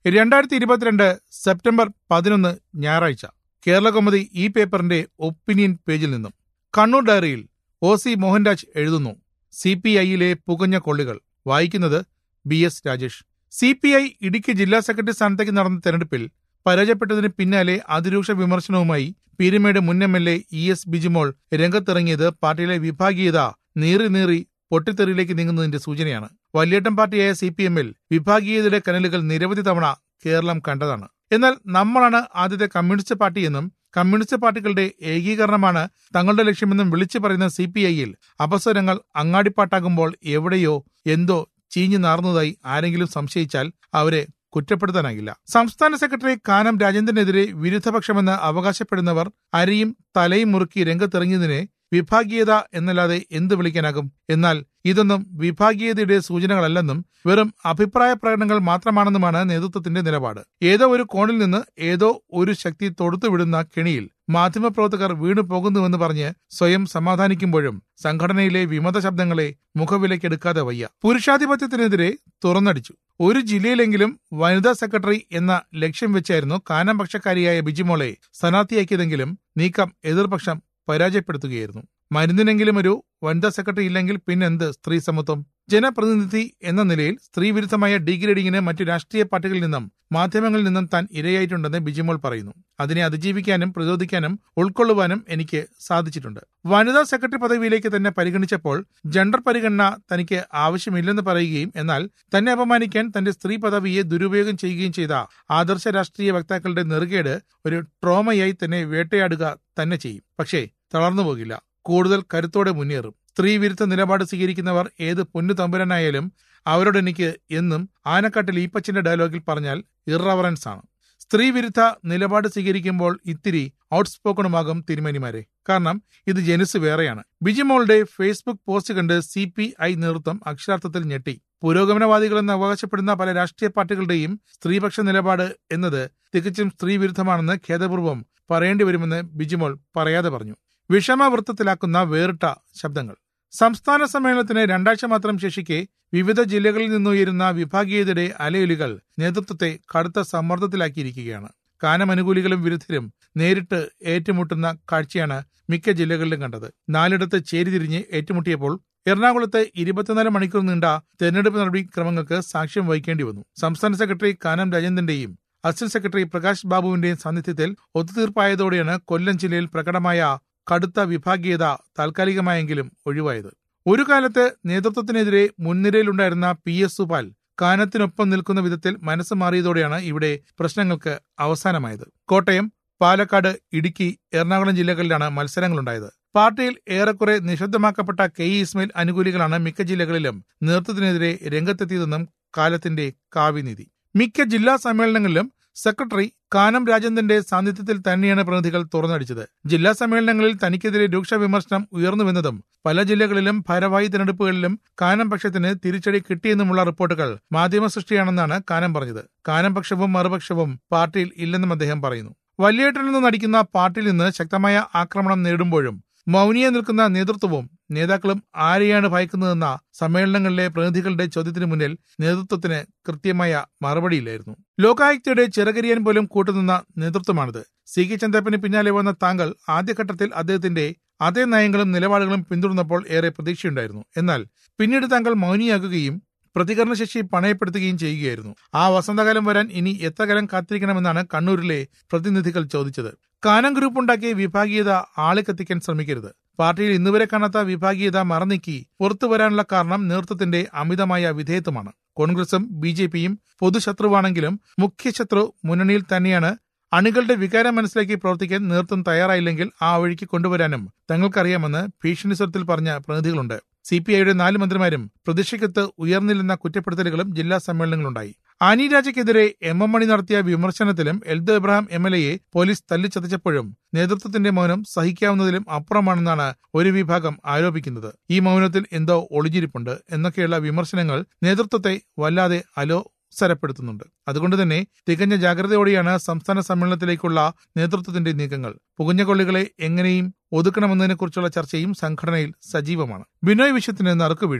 രണ്ടായിരത്തി ഇരുപത്തിരണ്ട് സെപ്റ്റംബർ പതിനൊന്ന് ഞായറാഴ്ച കേരളകൗമുദി ഈ പേപ്പറിന്റെ ഒപ്പീനിയൻ പേജിൽ നിന്നും കണ്ണൂർ ഡയറിയിൽ ഒ സി മോഹൻരാജ് എഴുതുന്നു സി പി ഐയിലെ പുകഞ്ഞ കൊള്ളികൾ വായിക്കുന്നത് B S Rajesh C P I Idukki ജില്ലാ സെക്രട്ടറി സ്ഥാനത്തേക്ക് നടന്ന തെരഞ്ഞെടുപ്പിൽ പരാജയപ്പെട്ടതിന് പിന്നാലെ അതിരൂക്ഷ വിമർശനവുമായി പീരുമേട് മുൻ M L A E S Bijimol രംഗത്തിറങ്ങിയത് പാർട്ടിയിലെ വിഭാഗീയത നീറി നീറി പൊട്ടിത്തെറിയിലേക്ക് നീങ്ങുന്നതിന്റെ സൂചനയാണ് വലിയേട്ടൻ പാർട്ടിയായ സി പി എമ്മിൽ വിഭാഗീയതയുടെ കനലുകൾ നിരവധി തവണ കേരളം കണ്ടതാണ് എന്നാൽ നമ്മളാണ് ആദ്യത്തെ കമ്മ്യൂണിസ്റ്റ് പാർട്ടിയെന്നും കമ്മ്യൂണിസ്റ്റ് പാർട്ടികളുടെ ഏകീകരണമാണ് തങ്ങളുടെ ലക്ഷ്യമെന്നും വിളിച്ചു പറയുന്ന സി പി ഐയിൽ അപസ്വരങ്ങൾ അങ്ങാടിപ്പാട്ടാകുമ്പോൾ എവിടെയോ എന്തോ ചീഞ്ഞു നാർന്നതായി ആരെങ്കിലും സംശയിച്ചാൽ അവരെ കുറ്റപ്പെടുത്താനാകില്ല സംസ്ഥാന സെക്രട്ടറി കാനം രാജേന്ദ്രനെതിരെ വിരുദ്ധപക്ഷമെന്ന് അവകാശപ്പെടുന്നവർ അരിയും തലയും മുറുക്കി രംഗത്തിറങ്ങിയതിനെ വിഭാഗീയത എന്നല്ലാതെ എന്ത് വിളിക്കാനാകും എന്നാൽ ഇതൊന്നും വിഭാഗീയതയുടെ സൂചനകളല്ലെന്നും വെറും അഭിപ്രായ പ്രകടനങ്ങൾ മാത്രമാണെന്നുമാണ് നേതൃത്വത്തിന്റെ നിലപാട് ഏതോ ഒരു കോണിൽ നിന്ന് ഏതോ ഒരു ശക്തി തൊടുത്തുവിടുന്ന കെണിയിൽ മാധ്യമപ്രവർത്തകർ വീണു പോകുന്നുവെന്ന് പറഞ്ഞ് സ്വയം സമാധാനിക്കുമ്പോഴും സംഘടനയിലെ വിമത ശബ്ദങ്ങളെ മുഖവിലക്കെടുക്കാതെ വയ്യ പുരുഷാധിപത്യത്തിനെതിരെ തുറന്നടിച്ചു ഒരു ജില്ലയിലെങ്കിലും വനിതാ സെക്രട്ടറി എന്ന ലക്ഷ്യം വെച്ചായിരുന്നു കാനം പക്ഷക്കാരിയായ ബിജിമോളെ സ്ഥാനാർത്ഥിയാക്കിയതെങ്കിലും നീക്കം എതിർപക്ഷം പരാജയപ്പെടുത്തുകയായിരുന്നു മരുന്നിനെങ്കിലും ഒരു വനിതാ സെക്രട്ടറി ഇല്ലെങ്കിൽ പിന്നെന്ത് സ്ത്രീ സമത്വം ജനപ്രതിനിധി എന്ന നിലയിൽ സ്ത്രീവിരുദ്ധമായ ഡീഗ്രേഡിങ്ങിന് മറ്റു രാഷ്ട്രീയ പാർട്ടികളിൽ നിന്നും മാധ്യമങ്ങളിൽ നിന്നും താൻ ഇരയായിട്ടുണ്ടെന്ന് ബിജിമോൾ പറയുന്നു അതിനെ അതിജീവിക്കാനും പ്രതിരോധിക്കാനും ഉൾക്കൊള്ളുവാനും എനിക്ക് സാധിച്ചിട്ടുണ്ട് വനിതാ സെക്രട്ടറി പദവിയിലേക്ക് തന്നെ പരിഗണിച്ചപ്പോൾ ജെൻഡർ പരിഗണന തനിക്ക് ആവശ്യമില്ലെന്ന് പറയുകയും എന്നാൽ തന്നെ അപമാനിക്കാൻ തന്റെ സ്ത്രീ പദവിയെ ദുരുപയോഗം ചെയ്യുകയും ചെയ്ത ആദർശ രാഷ്ട്രീയ വക്താക്കളുടെ നെറുകേട് ഒരു ട്രോമയായി തന്നെ വേട്ടയാടുക തന്നെ ചെയ്യും പക്ഷേ തളർന്നു പോകില്ല കൂടുതൽ കരുത്തോടെ മുന്നേറും സ്ത്രീവിരുദ്ധ നിലപാട് സ്വീകരിക്കുന്നവർ ഏത് പൊന്നു തമ്പുരനായാലും അവരോട് എനിക്ക് എന്നും ആനക്കാട്ടിൽ ഈപ്പച്ചിന്റെ ഡയലോഗിൽ പറഞ്ഞാൽ ഇറവറൻസ് ആണ് സ്ത്രീവിരുദ്ധ നിലപാട് സ്വീകരിക്കുമ്പോൾ ഇത്തിരി ഔട്ട്സ്പോക്കണുമാകും തിരുമേനിമാരെ കാരണം ഇത് ജനുസ് വേറെയാണ് ബിജിമോളുടെ ഫേസ്ബുക്ക് പോസ്റ്റ് കണ്ട് സി പി ഐ നേതൃത്വം അക്ഷരാർത്ഥത്തിൽ ഞെട്ടി പുരോഗമനവാദികളെന്ന് അവകാശപ്പെടുന്ന പല രാഷ്ട്രീയ പാർട്ടികളുടെയും സ്ത്രീപക്ഷ നിലപാട് എന്നത് തികച്ചും സ്ത്രീവിരുദ്ധമാണെന്ന് ഖേദപൂർവ്വം പറയേണ്ടി വരുമെന്ന് ബിജിമോൾ പറയാതെ പറഞ്ഞു വിഷമവൃത്തത്തിലാക്കുന്ന വേറിട്ട ശബ്ദങ്ങൾ സംസ്ഥാന സമ്മേളനത്തിന് രണ്ടാഴ്ച മാത്രം ശേഷിക്കെ വിവിധ ജില്ലകളിൽ നിന്നുയരുന്ന വിഭാഗീയതയുടെ അലയൊലികൾ നേതൃത്വത്തെ കടുത്ത സമ്മർദ്ദത്തിലാക്കിയിരിക്കുകയാണ് കാനം അനുകൂലികളും വിരുദ്ധരും നേരിട്ട് ഏറ്റുമുട്ടുന്ന കാഴ്ചയാണ് മിക്ക ജില്ലകളിലും കണ്ടത് നാലിടത്ത് ചേരിതിരിഞ്ഞ് ഏറ്റുമുട്ടിയപ്പോൾ എറണാകുളത്ത് ഇരുപത്തിനാല് മണിക്കൂർ നീണ്ട തെരഞ്ഞെടുപ്പ് നടപടിക്രമങ്ങൾക്ക് സാക്ഷ്യം വഹിക്കേണ്ടി വന്നു സംസ്ഥാന സെക്രട്ടറി കാനം രാജേന്ദ്രന്റെയും അസിസ്റ്റന്റ് സെക്രട്ടറി പ്രകാശ് ബാബുവിന്റെയും സാന്നിധ്യത്തിൽ ഒത്തുതീർപ്പായതോടെയാണ് കൊല്ലം ജില്ലയിൽ പ്രകടമായ കടുത്ത വിഭാഗീയത താൽക്കാലികമായെങ്കിലും ഒഴിവായത് ഒരു കാലത്ത് നേതൃത്വത്തിനെതിരെ മുൻനിരയിലുണ്ടായിരുന്ന പി എസ് സുപാൽ കാനത്തിനൊപ്പം നിൽക്കുന്ന വിധത്തിൽ മനസ്സ് മാറിയതോടെയാണ് ഇവിടെ പ്രശ്നങ്ങൾക്ക് അവസാനമായത് കോട്ടയം പാലക്കാട് ഇടുക്കി എറണാകുളം ജില്ലകളിലാണ് മത്സരങ്ങളുണ്ടായത് പാർട്ടിയിൽ ഏറെക്കുറെ നിശബ്ദമാക്കപ്പെട്ട കെ ഇ ഇസ്മയിൽ അനുകൂലികളാണ് മിക്ക ജില്ലകളിലും നേതൃത്വത്തിനെതിരെ രംഗത്തെത്തിയതെന്നും കാലത്തിന്റെ കാവ്യനീതി മിക്ക ജില്ലാ സമ്മേളനങ്ങളിലും സെക്രട്ടറി കാനം രാജേന്ദ്രന്റെ സാന്നിധ്യത്തിൽ തന്നെയാണ് പ്രതിനിധികൾ തുറന്നടിച്ചത് ജില്ലാ സമ്മേളനങ്ങളിൽ തനിക്കെതിരെ രൂക്ഷ വിമർശനം ഉയർന്നുവെന്നതും പല ജില്ലകളിലും ഭാരവാഹി തെരഞ്ഞെടുപ്പുകളിലും കാനം പക്ഷത്തിന് തിരിച്ചടി കിട്ടിയെന്നുമുള്ള റിപ്പോർട്ടുകൾ മാധ്യമ സൃഷ്ടിയാണെന്നാണ് കാനം പറഞ്ഞത് കാനം പക്ഷവും മറുപക്ഷവും പാർട്ടിയിൽ ഇല്ലെന്നും അദ്ദേഹം പറയുന്നു വലിയേട്ടനിൽ നിന്ന് നടിക്കുന്ന പാർട്ടിയിൽ നിന്ന് ശക്തമായ ആക്രമണം നേടുമ്പോഴും മൗനിയെ നിൽക്കുന്ന നേതൃത്വവും നേതാക്കളും ആരെയാണ് ഭയക്കുന്നതെന്ന സമ്മേളനങ്ങളിലെ പ്രതിനിധികളുടെ ചോദ്യത്തിന് മുന്നിൽ നേതൃത്വത്തിന് കൃത്യമായ മറുപടിയില്ലായിരുന്നു ലോകായുക്തയുടെ ചിറകരിയാൻ പോലും കൂട്ടുനിന്ന നേതൃത്വമാണിത് സി കെ ചന്ദ്രപ്പന് പിന്നാലെ വന്ന താങ്കൾ ആദ്യഘട്ടത്തിൽ അദ്ദേഹത്തിന്റെ അതേ നയങ്ങളും നിലപാടുകളും പിന്തുടർന്നപ്പോൾ ഏറെ പ്രതീക്ഷയുണ്ടായിരുന്നു എന്നാൽ പിന്നീട് താങ്കൾ മൗനിയാകുകയും പ്രതികരണശേഷി പണയപ്പെടുത്തുകയും ചെയ്യുകയായിരുന്നു ആ വസന്തകാലം വരാൻ ഇനി എത്ര കാലം കാത്തിരിക്കണമെന്നാണ് കണ്ണൂരിലെ പ്രതിനിധികൾ ചോദിച്ചത് കാനം ഗ്രൂപ്പ് ഉണ്ടാക്കിയ വിഭാഗീയത ആളിക്കത്തിക്കാൻ ശ്രമിക്കരുത് പാർട്ടിയിൽ ഇന്നുവരെ കാണാത്ത വിഭാഗീയത മറന്നീക്കി പുറത്തു വരാനുള്ള കാരണം നേതൃത്വത്തിന്റെ അമിതമായ വിധേയത്വമാണ് കോൺഗ്രസും ബി ജെ പിയും പൊതുശത്രുവാണെങ്കിലും മുഖ്യശത്രു മുന്നണിയിൽ തന്നെയാണ് അണികളുടെ വികാരം മനസ്സിലാക്കി പ്രവർത്തിക്കാൻ നേതൃത്വം തയ്യാറായില്ലെങ്കിൽ ആ വഴിക്ക് കൊണ്ടുവരാനും തങ്ങൾക്കറിയാമെന്ന് ഭീഷണി സ്വരത്തിൽ പറഞ്ഞ പ്രതിനിധികളുണ്ട് സി പി ഐയുടെ നാല് മന്ത്രിമാരും പ്രതിഷേധത്ത് ഉയർന്നില്ലെന്ന കുറ്റപ്പെടുത്തലുകളും ജില്ലാ സമ്മേളനങ്ങളുണ്ടായി ആനി രാജയ്ക്കെതിരെ എം എം മണി നടത്തിയ വിമർശനത്തിലും എൽദോ ഇബ്രാഹിം എം എൽ എയെ പോലീസ് തല്ലിച്ചതച്ചപ്പോഴും നേതൃത്വത്തിന്റെ മൗനം സഹിക്കാവുന്നതിലും അപ്പുറമാണെന്നാണ് ഒരു വിഭാഗം ആരോപിക്കുന്നത് ഈ മൗനത്തിൽ എന്തോ ഒളിഞ്ഞിരിപ്പുണ്ട് എന്നൊക്കെയുള്ള വിമർശനങ്ങൾ നേതൃത്വത്തെ വല്ലാതെ അലോ സരപ്പെടുത്തുന്നുണ്ട് അതുകൊണ്ട് തന്നെ തികഞ്ഞ ജാഗ്രതയോടെയാണ് സംസ്ഥാന സമ്മേളനത്തിലേക്കുള്ള നേതൃത്വത്തിന്റെ നീക്കങ്ങൾ പുകഞ്ഞകൊള്ളികളെ എങ്ങനെയും ഒതുക്കണമെന്നതിനെക്കുറിച്ചുള്ള ചർച്ചയും സംഘടനയിൽ സജീവമാണ് ബിനോയ് വിശ്വത്തിന് നറുക്കു വീഴുമോ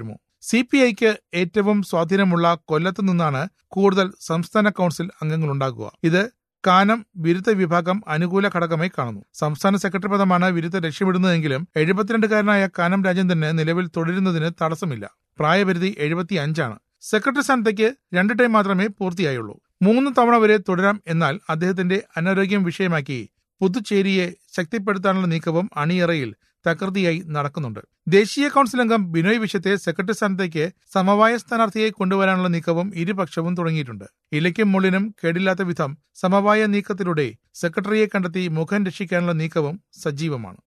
സി പി ഐക്ക് ഏറ്റവും സ്വാധീനമുള്ള കൊല്ലത്ത് നിന്നാണ് കൂടുതൽ സംസ്ഥാന കൌൺസിൽ അംഗങ്ങളുണ്ടാകുക ഇത് കാനം വിരുദ്ധ വിഭാഗം അനുകൂല ഘടകമായി കാണുന്നു സംസ്ഥാന സെക്രട്ടറി പദമാണ് വിരുദ്ധ ലക്ഷ്യമിടുന്നതെങ്കിലും എഴുപത്തിരണ്ടുകാരനായ കാനം രാജേന്ദ്രന് നിലവിൽ തുടരുന്നതിന് തടസ്സമില്ല പ്രായപരിധി എഴുപത്തി അഞ്ചാണ് സെക്രട്ടറി സ്ഥാനത്തേക്ക് രണ്ട് ടൈം മാത്രമേ പൂർത്തിയായുള്ളൂ മൂന്ന് തവണ വരെ തുടരാം എന്നാൽ അദ്ദേഹത്തിന്റെ അനാരോഗ്യം വിഷയമാക്കി പുതുച്ചേരിയെ ശക്തിപ്പെടുത്താനുള്ള നീക്കവും അണിയറയിൽ തകൃതിയായി നടക്കുന്നുണ്ട് ദേശീയ കൌൺസിൽ അംഗം ബിനോയ് വിശ്വത്തെ സെക്രട്ടറി സ്ഥാനത്തേക്ക് സമവായ സ്ഥാനാർത്ഥിയെ കൊണ്ടുവരാനുള്ള നീക്കവും ഇരുപക്ഷവും തുടങ്ങിയിട്ടുണ്ട് ഇലയ്ക്കും മുള്ളിനും കേടില്ലാത്ത വിധം സമവായ നീക്കത്തിലൂടെ സെക്രട്ടറിയെ കണ്ടെത്തി മുഖം രക്ഷിക്കാനുള്ള നീക്കവും സജീവമാണ്